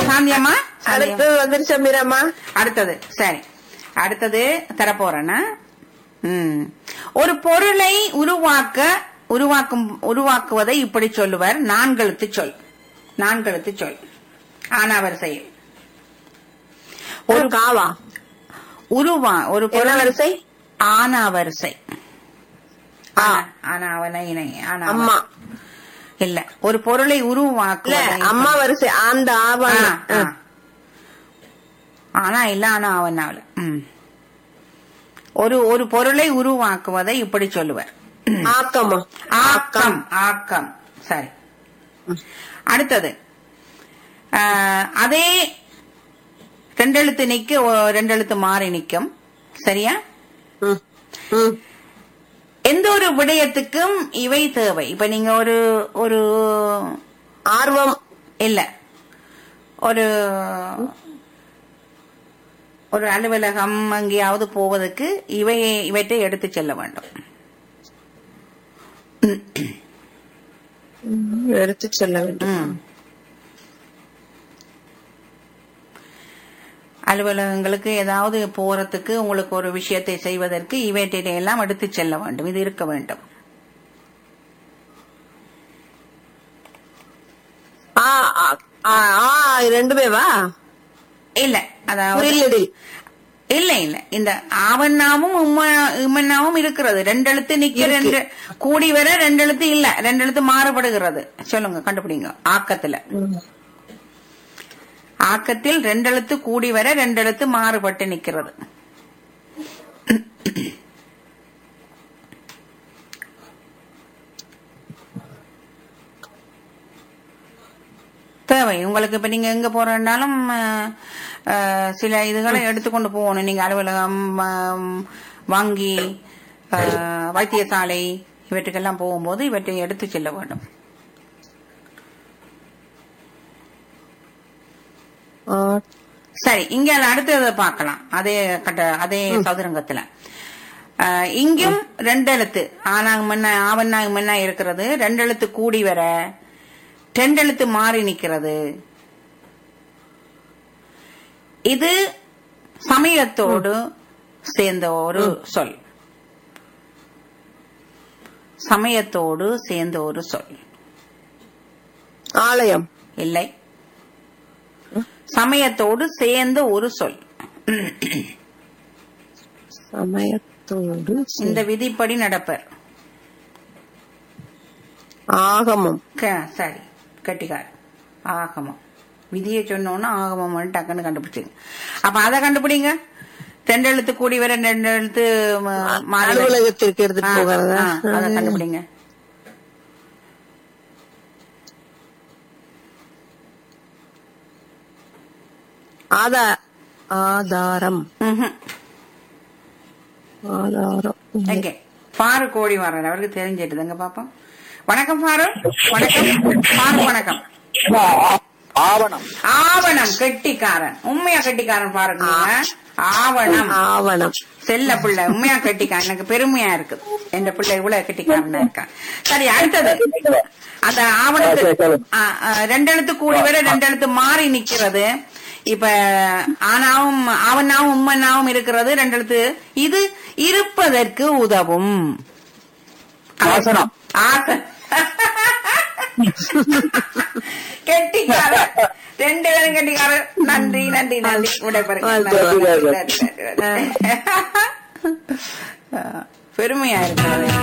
சாந்தியம்மா சாந்தியம்மா அடுத்து வந்துருச்சா மீராமா அடுத்தது சரி அடுத்தது தரப்போறேன்னா ம். ஒரு பொருளை உருவாக்க உருவாக்கும் உருவாக்குவதை இப்படி சொல்லுவர் நான்கெழுத்து சொல் நான்கெழுத்து சொல் ஆனாவரிசையில் ஒரு காவா உருவா ஒரு என்ன பொருள் வரிசை ஆனாவரிசை ஆ. ஆனாவன இணை ஆனா அம்மா இல்ல ஒரு பொருளை இல்ல உருவாக்குவதை அம்மா வரிசை அந்த ஆவா ஆ, ஆ. ஆனா இல்ல ஆனா அவனாவல ம். ஒரு ஒரு பொருளை உருவாக்குவதை இப்படி சொல்லுவர் ஆக்கமா ஆக்கம் ஆக்கம் சரி அடுத்தது ஆ, அதே ரெண்டெழுத்து நிக்க ஒ- ரெண்டெழுத்து மாறி நிக்கும் சரியா ம். ம். எந்த ஒரு விடயத்துக்கும் இவை தேவை இப்ப நீங்க ஒரு ஒரு ஆர்வம் இல்ல ஒரு ஒரு அலுவலகம் எங்கேயாவது போவதற்கு இவை இவற்றை எடுத்து செல்ல வேண்டும் எடுத்து செல்ல வேண்டும் ம். அலுவலகங்களுக்கு ஏதாவது போறதுக்கு உங்களுக்கு ஒரு விஷயத்தை செய்வதற்கு இவற்றை எல்லாம் எடுத்து செல்ல வேண்டும் இது இருக்க வேண்டும் ஆ ஆ, ஆ, ஆ, ரெண்டுமே வா இல்ல அதாவது புரியலடி இல்ல இல்ல இந்த ஆவண்ணாவும் உம்ம- இம்மண்ணாவும் இருக்கிறது ரெண்டு எழுத்து நிக்க இருக்கு. ரெண்டு கூடி வர ரெண்டு எழுத்து இல்ல ரெண்டு எழுத்து மாறுபடுகிறது சொல்லுங்க கண்டுபிடிங்க ஆக்கத்துல ஆக்கத்தில் ரெண்டு எழுத்து கூடி வர ரெண்டு எழுத்து மாறுபட்டு நிக்கிறது தேவை உங்களுக்கு இப்ப நீங்க எங்க போறேன்னாலும் அஹ், அஹ், சில இதுகளை எடுத்துக்கொண்டு போகணும் நீங்க அலுவலகம் ஆம், வங்கி அஹ், வைத்தியசாலை இவற்றுக்கெல்லாம் போகும்போது இவற்றை எடுத்து செல்ல வேண்டும் ஆ, சரி இங்க அடுத்ததை பார்க்கலாம் அதே கட்ட அதே சதுரங்கத்துல அஹ், இங்கும் ரெண்டு எழுத்து ஆனாங்க மண்ணா ஆவண்ணாங்க மண்ணா இருக்கிறது ரெண்டு எழுத்து கூடி வர ரெண்டு எழுத்து மாறி நிக்கிறது இது சமயத்தோடு சேர்ந்த ஒரு சொல் சமயத்தோடு சேர்ந்த ஒரு சொல் ஆலயம் இல்லை சமயத்தோடு சேர்ந்த ஒரு சொல் சமயத்தோடு இந்த விதிப்படி நடப்பர் ஆகமம் க- சரி கட்டிக்கார் ஆகமம் விதியை சொன்னோன்னா ஆகமம் டக்குன்னு கண்டுபிடிச்சிங்க அப்ப அதை கண்டுபிடிங்க ரெண்டு எழுத்து கூடி வர ரெண்டு எழுத்து ம- மாறி வர- அலுவலகத்திற்கு எடுத்துட்டு ஆ, போகிறதா ஆ, அதை கண்டுபிடிங்க ஆதா ஆதாரம் ம்ஹும். ஆதாரம் எங்க பாரு கோடி வர்றாரு அவருக்கு தெரிஞ்சிட்டுதுங்க பாப்போம் வணக்கம் பாரு வணக்கம் பாரு வணக்கம் ஆவணம் ஆவணம் கெட்டிக்காரன் உண்மையா கெட்டிக்காரன் பாருங்க ஆவணம் ஆவணம் செல்ல பிள்ளை உண்மையா கெட்டிக்காரன் எனக்கு பெருமையா இருக்குது என் பிள்ளை இவ்வளவு கெட்டிக்காரனா இருக்கான் சரி அடுத்தது அந்த ஆவணத்து ஆ, ஆ, ரெண்டு எழுத்து கூடி வர ரெண்டு எழுத்து மாறி நிக்கிறது இப்ப ஆனாவும் ஆவனாவும் உம்மனாவும் இருக்கிறது ரெண்டு எழுத்து இது இருப்பதற்கு உதவும் ஆசனம். ஆசனம் கெட்டிக்காரன் ரெண்டு பேரும் கெட்டிக்காரன் நன்றி நன்றி நன்றி விடைபெறுங்க நன்றி, நன்றி, நன்றி, நன்றி. பெருமையா இருக்கிறது